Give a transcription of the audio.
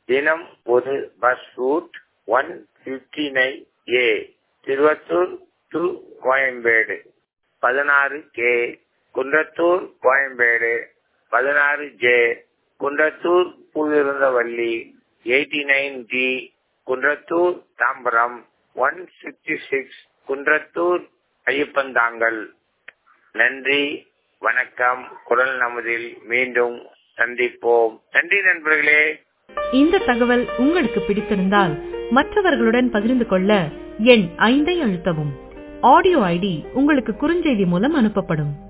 தினம் ஒரு bus route one fifty nine A Thiruvathur to Koyambedu பதினாறு கே குன்றத்தூர் கோயம்பேடு பதினாறு ஜே குன்றத்தூர் புதிருந்தவல்லி eighty nine D Kundrathur Tambaram one sixty six Kundrathur Ayyappanthangal நன்றி வணக்கம் குரல் நமதில் மீண்டும் சந்திப்போம் நன்றி நண்பர்களே இந்த தகவல் உங்களுக்கு பிடித்திருந்தால் மற்றவர்களுடன் பகிர்ந்து கொள்ள எண் ஐந்தை அழுத்தவும் ஆடியோ ஐடி உங்களுக்கு குறுஞ்செய்தி மூலம் அனுப்பப்படும்